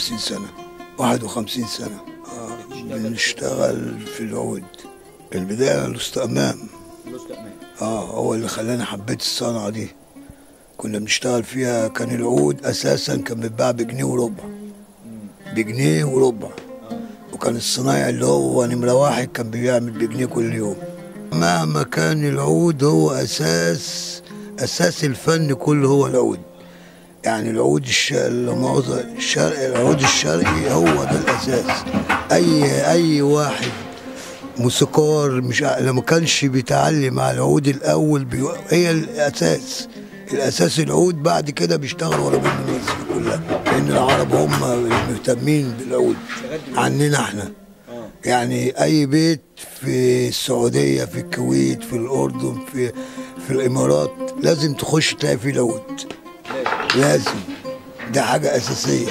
51 سنة 51 سنة آه بنشتغل في العود البداية الاستأمام اه هو اللي خلاني حبيت الصنعة دي كنا بنشتغل فيها كان العود اساسا كان بيتباع بجنيه وربع بجنيه وربع وكان الصنايعي اللي هو نمرة واحد كان بيعمل بجنيه كل يوم مهما كان العود هو اساس اساس الفن كله هو العود يعني العود الش... لا مؤاخذة الشرقي العود الشرقي هو ده الاساس اي اي واحد موسيقار مش ع- لما كانش بيتعلم على العود الاول بيو... هي الاساس الاساس العود بعد كده بيشتغل ورا منه المزيكا كلها لان العرب هم المهتمين بالعود عننا احنا يعني اي بيت في السعوديه في الكويت في الاردن في في الامارات لازم تخش تلاقي فيه العود لازم ده حاجه اساسيه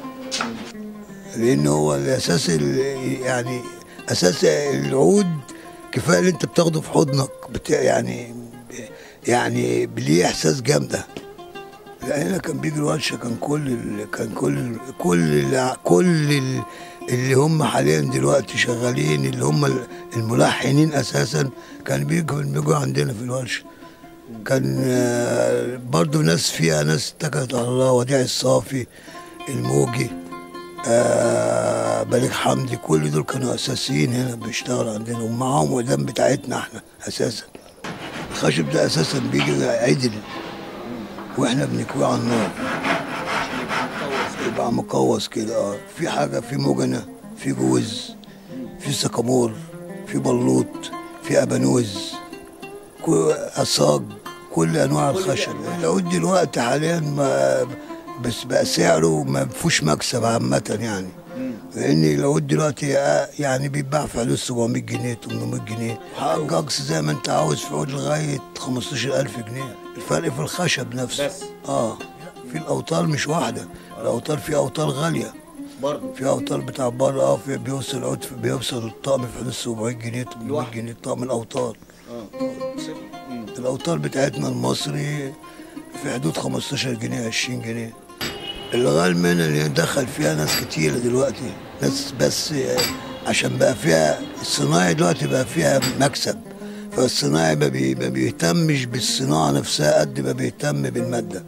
لان هو الاساس ال- يعني اساس العود كفايه اللي انت بتاخده في حضنك بتا يعني يعني ليه احساس جامده لا هنا كان بيجي الورشه كان كل ال... كان كل ال... كل ال... كل ال... اللي هم حاليا دلوقتي شغالين اللي هم ال- الملحنين اساسا كان بيجوا بيجوا عندنا في الورشه كان آه، برضو ناس فيها ناس اتكلت على الله وديع الصافي الموجي آه بليغ حمدي كل دول كانوا اساسيين هنا بيشتغلوا عندنا ومعاهم ودان بتاعتنا احنا اساسا الخشب ده اساسا بيجي عدل واحنا بنكويه على النار يبقى مقوس كده اه في حاجه في مجنه في جوز في سكامور في بلوط في ابانوز كو- أصاج كل انواع الخشب العود دلوقتي حاليا ما بس بقى سعره ما فيهوش مكسب عامة يعني لان العود دلوقتي آه، يعني بيتباع في حدود 700 جنيه 800 جنيه حاجة اقصى زي ما انت عاوز في عود لغاية 15000 جنيه الفرق في الخشب نفسه بس. اه في الاوتار مش واحدة الاوتار في اوتار غالية برضه في اوتار بتاع بره اه في بيوصل عود في- بيوصل الطقم في حدود 700 جنيه 800 لوحده. جنيه طقم الاوتار اه مم. الاوتار بتاعتنا المصري في حدود 15 جنيه 20 جنيه الغال من اللي دخل فيها ناس كتيرة دلوقتي ناس بس آه، عشان بقى فيها الصناعي دلوقتي بقى فيها مكسب فالصناعي ما, بي ما بيهتمش بالصناعة نفسها قد ما بيهتم بالمادة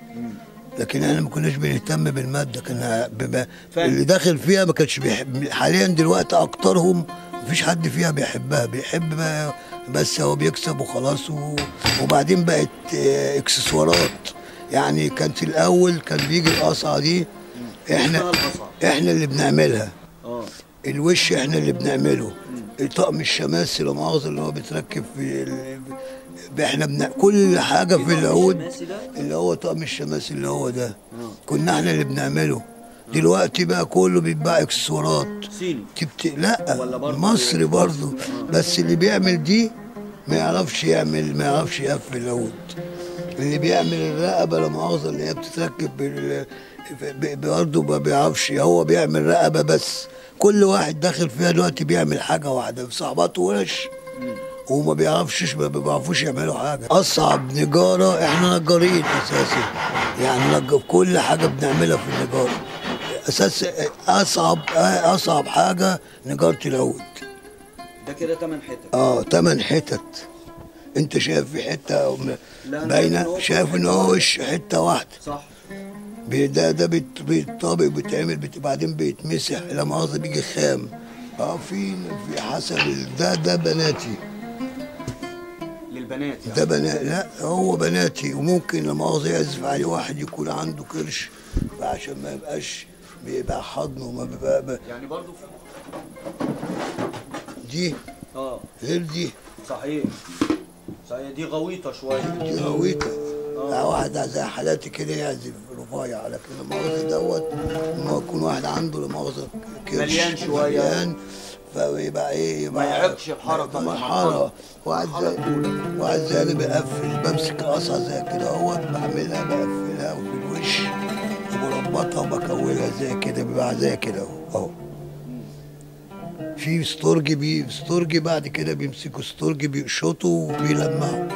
لكن احنا ما كناش بنهتم بالماده كان بيبقى فاهم. اللي داخل فيها ما كانش بيحب حاليا دلوقتي اكترهم مفيش حد فيها بيحبها بيحب بقى بس هو بيكسب وخلاص و... وبعدين بقت آه، اكسسوارات يعني كانت الاول كان بيجي القصعه دي احنا اسمها القصعة. احنا اللي بنعملها اه الوش احنا اللي بنعمله طقم الشماسي لا مؤاخذه اللي هو بيتركب في ال... احنا بن... كل حاجه في العود الشماسي ده؟ اللي هو طقم الشماسي اللي هو ده كنا احنا اللي بنعمله دلوقتي بقى كله بيتباع اكسسوارات صيني تبت... لا ولا برضه مصري برضه بس اللي بيعمل دي ما يعرفش يعمل ما يعرفش يقفل العود اللي بيعمل الرقبه لا مؤاخذه اللي هي بتتركب بال... ب- برضه ما بيعرفش هو بيعمل رقبه بس كل واحد داخل فيها دلوقتي بيعمل حاجه واحده صاحباته ورش وما بيعرفش ما بيعرفوش يعملوا حاجه اصعب نجاره احنا نجارين اساسا يعني نج... كل حاجه بنعملها في النجاره اساس اصعب اصعب حاجه نجاره العود ده كده تمن حتت اه تمن حتت انت شايف في حته م- لا، أنا باينه شايف إن هو شايف حتة ان هو وش حته واحده صح بي- ده ده بيت- بيتطابق بيتعمل بيت- بعدين بيتمسح لا مؤاخذه بيجي خام اه في في حسب ال- ده ده بناتي للبنات يعني ده بنا لا هو بناتي وممكن لا مؤاخذه يعزف عليه واحد يكون عنده كرش عشان ما يبقاش بيبقى حضنه ما بيبقى ب- يعني برضه في دي اه غير دي صحيح صحيح دي غويطه شويه دي غويطه آه. واحد زي حالاتي كده يعزف رفيع لكن لما مؤاخذه دوت لما يكون واحد عنده لا مؤاخذه كرش مليان شوية. مليان فيبقى ايه يبقى ما يعيقش الحركة ما في حركه المرحلة. واحد زي واحد زي اللي بقفل بمسك القصعه زي كده اهوت بعملها بقفلها وفي الوش وبربطها وبكولها زي كده بيبقى زي كده اهو اهو في ستورج بي ستورج بعد كده بيمسكوا ستورج بيقشطوا وبيلمعوا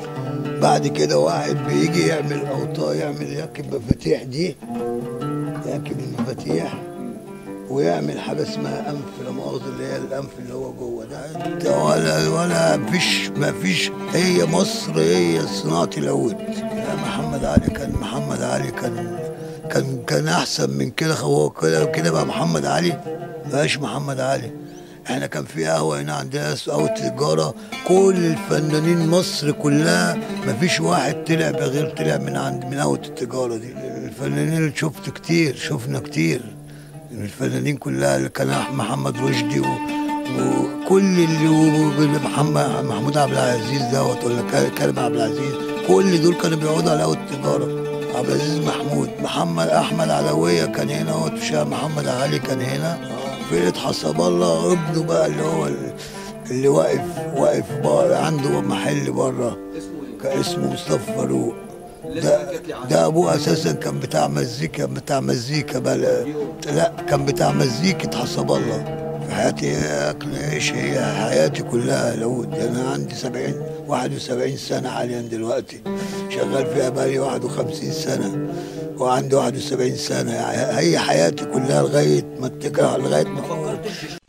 بعد كده واحد بيجي يعمل اوطار يعمل يركب مفاتيح دي راكب المفاتيح ويعمل حاجه اسمها انف لا مؤاخذه اللي هي الانف اللي هو جوه ده ده ولا ولا فيش ما فيش هي مصر هي صناعه العود يا محمد علي كان محمد علي كان كان كان احسن من كده هو كده كده بقى محمد علي ما بقاش محمد علي احنا كان في قهوه هنا عندنا قهوه تجاره كل الفنانين مصر كلها ما فيش واحد طلع غير طلع من عند من قهوه التجاره دي الفنانين اللي شفت كتير شفنا كتير الفنانين كلها اللي كان محمد رشدي و... وكل اللي و- محمد محمود عبد العزيز دوت ولا ك- كريم عبد العزيز كل دول كانوا بيقعدوا على قهوه التجاره عبد العزيز محمود محمد احمد علويه كان هنا اهوت وشاه محمد علي كان هنا فرقه حسب الله ابنه بقى اللي هو ال- اللي واقف واقف بقى عنده محل بره اسمه ايه؟ كان اسمه مصطفى فاروق لسه ده حكيت لي عنه ده ابوه اساسا كان بتاع مزيكا بتاع مزيكا بقى لا كان بتاع مزيكة حسب الله في حياتي اكل عيش هي حياتي كلها العود انا عندي 70 71 سنه حاليا دلوقتي شغال فيها بقالي 51 سنه وعندي 71 سنه يعني هي حياتي كلها لغايه ما اتكل لغايه ما ما فكرتش